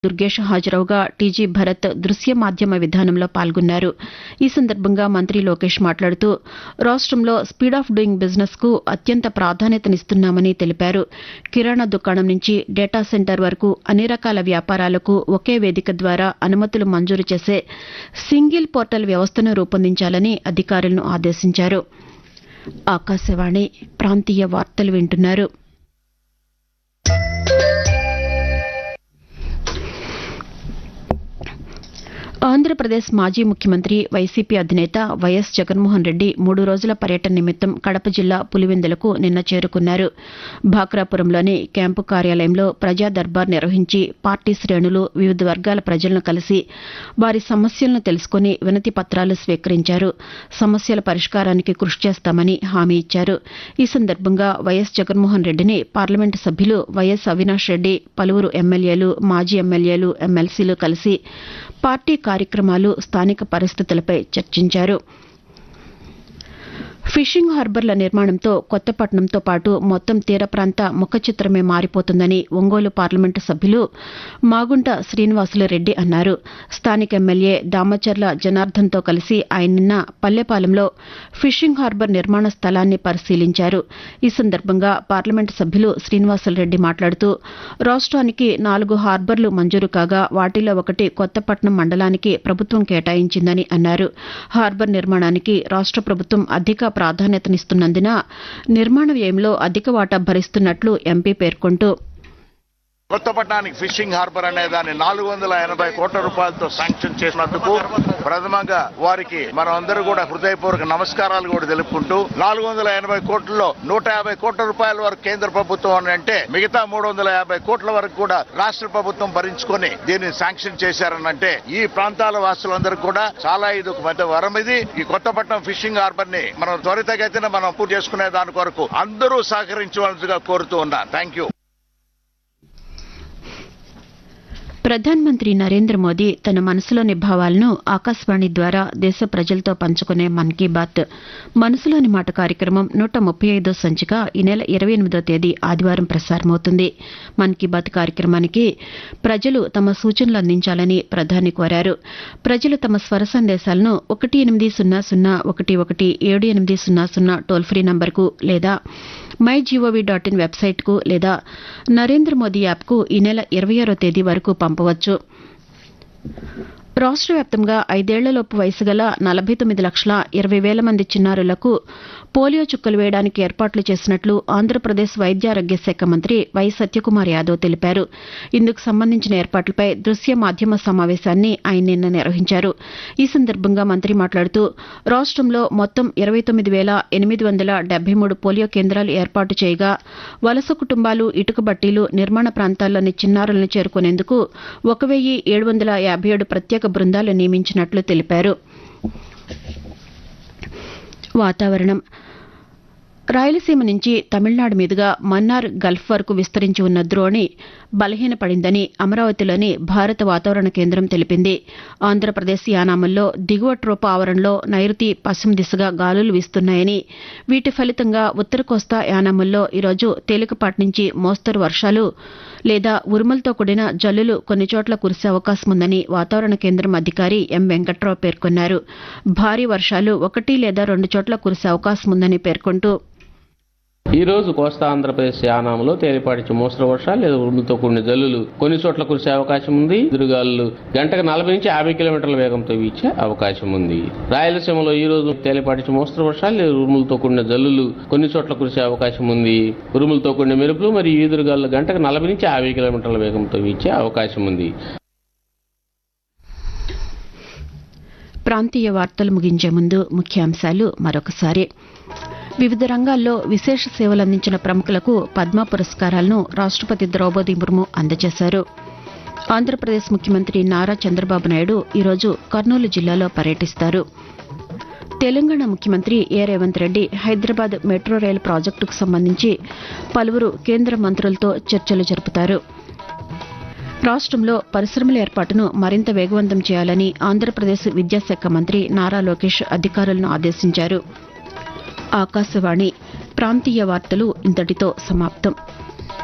Durgesh హాజరవగా TG Bharat దృశ్య మాధ్యమ విధానంలో పాల్గొన్నారు ఈ సందర్భంగా మంత్రి లోకేష్ మాట్లాడుతూ రాష్టంలో స్పీడ్ ఆఫ్ డూయింగ్ బిజినెస్ కు అత్యంత ప్రాధాన్యతనిస్తున్నామని తెలిపారు కిరాణా దుకాణం నుంచి డేటా సెంటర్ వరకు అన్ని రకాల వ్యాపారాలకు ఒకే వేదిక ద్వారా అనుమతులు మంజూరు చేసే సింగిల్ పోర్టల్ వ్యవస్థను రూపొందించాలని అధికారులను ఆదేశించారు ఆకాశవాణి ప్రాంతీయ వార్తలు వింటున్నారు ఆంధ్రప్రదేశ్ మాజీ ముఖ్యమంత్రి వైసీపీ అధినేత వైఎస్ జగన్మోహన్ రెడ్డి మూడు రోజుల పర్యటన నిమిత్తం కడప జిల్లా పులివెందులకు నిన్న చేరుకున్నారు భాక్రాపురంలోని క్యాంపు కార్యాలయంలో ప్రజా దర్బార్ నిర్వహించి పార్టీ శ్రేణులు వివిధ వర్గాల ప్రజలను కలిసి వారి సమస్యలను తెలుసుకుని వినతి పత్రాలు స్వీకరించారు సమస్యల పరిష్కారానికి కృషి చేస్తామని హామీ ఇచ్చారు ఈ సందర్భంగా వైఎస్ జగన్మోహన్ రెడ్డిని పార్లమెంటు సభ్యులు వైఎస్ అవినాష్ రెడ్డి పలువురు ఎమ్మెల్యేలు మాజీ ఎమ్మెల్యేలు ఎమ్మెల్సీలు కలిసి పార్టీ కార్యక్రమాలు స్థానిక పరిస్థితులపై చర్చించారు ఫిషింగ్ హార్బర్ల నిర్మాణంతో కొత్తపట్నంతో పాటు మొత్తం తీర ప్రాంత ముఖ చిత్రమే మారిపోతుందని ఒంగోలు పార్లమెంటు సభ్యులు మాగుంట శ్రీనివాసులరెడ్డి అన్నారు స్థానిక ఎమ్మెల్యే దామచర్ల జనార్దన్తో కలిసి ఆయన నిన్న పల్లెపాలెంలో ఫిషింగ్ హార్బర్ నిర్మాణ స్థలాన్ని పరిశీలించారు ఈ సందర్భంగా పార్లమెంటు సభ్యులు శ్రీనివాసులరెడ్డి మాట్లాడుతూ రాష్ట్రానికి నాలుగు హార్బర్లు మంజూరు కాగా వాటిలో ఒకటి కొత్తపట్నం మండలానికి ప్రభుత్వం కేటాయించిందని అన్నారు హార్బర్ నిర్మాణానికి రాష్ట ప్రభుత్వం అధిక ప్రాధాన్యతనిస్తున్నందున నిర్మాణ వ్యయంలో అధిక వాటా భరిస్తున్నట్లు ఎంపీ పేర్కొంటూ కొత్తపట్నానికి ఫిషింగ్ హార్బర్ అనే దాన్ని నాలుగు వందల ఎనభై కోట్ల రూపాయలతో శాంక్షన్ చేసినందుకు ప్రథమంగా వారికి మనం అందరూ కూడా హృదయపూర్వక నమస్కారాలు కూడా తెలుపుకుంటూ నాలుగు వందల ఎనభై కోట్లలో నూట యాభై కోట్ల రూపాయల వరకు కేంద్ర ప్రభుత్వం అని అంటే మిగతా మూడు వందల యాభై కోట్ల వరకు కూడా రాష్ట్ర ప్రభుత్వం భరించుకొని దీన్ని శాంక్షన్ చేశారనంటే ఈ ప్రాంతాల వాసులందరూ కూడా చాలా ఇది ఒక పెద్ద వరం ఇది ఈ కొత్తపట్నం ఫిషింగ్ హార్బర్ ని మనం త్వరితగతిన మనం పూర్తి చేసుకునే దాని కొరకు అందరూ సహకరించవలసిగా కోరుతూ ఉన్నా థ్యాంక్ యూ ప్రధానమంత్రి నరేంద్ర మోదీ తన మనసులోని భావాలను ఆకాశవాణి ద్వారా దేశ ప్రజలతో పంచుకునే మన్ కీ బాత్ మనసులోని మాట కార్యక్రమం నూట ముప్పై ఐదో సంచిక ఈ నెల ఇరవై ఎనిమిదో తేదీ ఆదివారం ప్రసారమవుతుంది మన్ కీ బాత్ కార్యక్రమానికి ప్రజలు తమ సూచనలు అందించాలని ప్రధాని కోరారు ప్రజలు తమ స్వర సందేశాలను ఒకటి ఎనిమిది సున్నా సున్నా ఒకటి ఒకటి ఏడు ఎనిమిది సున్నా సున్నా టోల్ ఫ్రీ నంబర్కు లేదా మై జీఓవీ డాట్ ఇన్ వెబ్సైట్కు లేదా నరేంద్ర మోదీ యాప్కు ఈ నెల ఇరవై ఆరో తేదీ వరకు పంపవచ్చు రాష్ట్ర వ్యాప్తంగా ఐదేళ్లలోపు వయసు గల నలభై తొమ్మిది లక్షల ఇరవై వేల మంది చిన్నారులకు పోలియో చుక్కలు వేయడానికి ఏర్పాట్లు చేసినట్లు ఆంధ్రప్రదేశ్ వైద్యారోగ్య శాఖ మంత్రి వై సత్యకుమార్ యాదవ్ తెలిపారు ఇందుకు సంబంధించిన ఏర్పాట్లపై దృశ్య మాధ్యమ సమావేశాన్ని ఆయన నిన్న నిర్వహించారు ఈ సందర్భంగా మంత్రి మాట్లాడుతూ రాష్టంలో మొత్తం ఇరవై తొమ్మిది వేల ఎనిమిది వందల డెబ్బై మూడు పోలియో కేంద్రాలు ఏర్పాటు చేయగా వలస కుటుంబాలు ఇటుక బట్టీలు నిర్మాణ ప్రాంతాల్లోని చిన్నారులను చేరుకునేందుకు ఒక వెయ్యి ఏడు వందల యాభై ఏడు ప్రత్యేక బృందాలు నియమించినట్లు తెలిపారు వాతావరణం రాయలసీమ నుంచి తమిళనాడు మీదుగా మన్నార్ గల్ఫ్ వరకు విస్తరించి ఉన్న ద్రోణి బలహీనపడిందని అమరావతిలోని భారత వాతావరణ కేంద్రం తెలిపింది ఆంధ్రప్రదేశ్ యానాముల్లో దిగువ ట్రోపా ఆవరణలో నైరుతి పశ్చిమ దిశగా గాలులు వీస్తున్నాయని వీటి ఫలితంగా ఉత్తర కోస్తా యానాముల్లో ఈరోజు తేలికపాటి నుంచి మోస్తరు వర్షాలు లేదా ఉరుములతో కూడిన జల్లులు కొన్ని చోట్ల కురిసే అవకాశం ఉందని వాతావరణ కేంద్రం అధికారి ఎం వెంకట్రావు పేర్కొన్నారు భారీ వర్షాలు ఒకటి లేదా రెండు చోట్ల కురిసే అవకాశం ఉందని పేర్కొంటూ ఈ రోజు కోస్తా ఆంధ్రప్రదేశ్ యానాములో తేలిపాటి మోస్తరు వర్షాలు లేదా ఉరుములతో కూడిన జల్లులు కొన్ని చోట్ల కురిసే అవకాశం ఉంది ఎదురుగాలు గంటకు నలభై నుంచి యాభై కిలోమీటర్ల వేగంతో వీచే అవకాశం ఉంది రాయలసీమలో ఈ రోజు తేలిపాటి మోస్తరు వర్షాలు లేదా ఉరుములతో కూడిన జల్లులు కొన్ని చోట్ల కురిసే అవకాశం ఉంది ఉరుములతో కూడిన మెరుపులు మరియు ఈదురుగాలు గంటకు నలభై నుంచి యాభై కిలోమీటర్ల వేగంతో వీచే అవకాశం ఉంది ప్రాంతీయ వార్తలు ముగించే ముందు ముఖ్యాంశాలు మరొకసారి వివిధ రంగాల్లో విశేష సేవలందించిన ప్రముఖులకు పద్మ పురస్కారాలను రాష్టపతి ద్రౌపది ముర్ము అందజేశారు ఆంధ్రప్రదేశ్ ముఖ్యమంత్రి నారా చంద్రబాబు నాయుడు ఈరోజు కర్నూలు జిల్లాలో పర్యటిస్తారు తెలంగాణ ముఖ్యమంత్రి ఏ రేవంత్ రెడ్డి హైదరాబాద్ మెట్రో రైలు ప్రాజెక్టుకు సంబంధించి పలువురు కేంద్ర మంత్రులతో చర్చలు జరుపుతారు రాష్ట్రంలో పరిశ్రమల ఏర్పాటును మరింత వేగవంతం చేయాలని ఆంధ్రప్రదేశ్ విద్యాశాఖ మంత్రి నారా లోకేష్ అధికారులను ఆదేశించారు ఆకాశవాణి ప్రాంతీయ వార్తలు ఇంతటితో సమాప్తం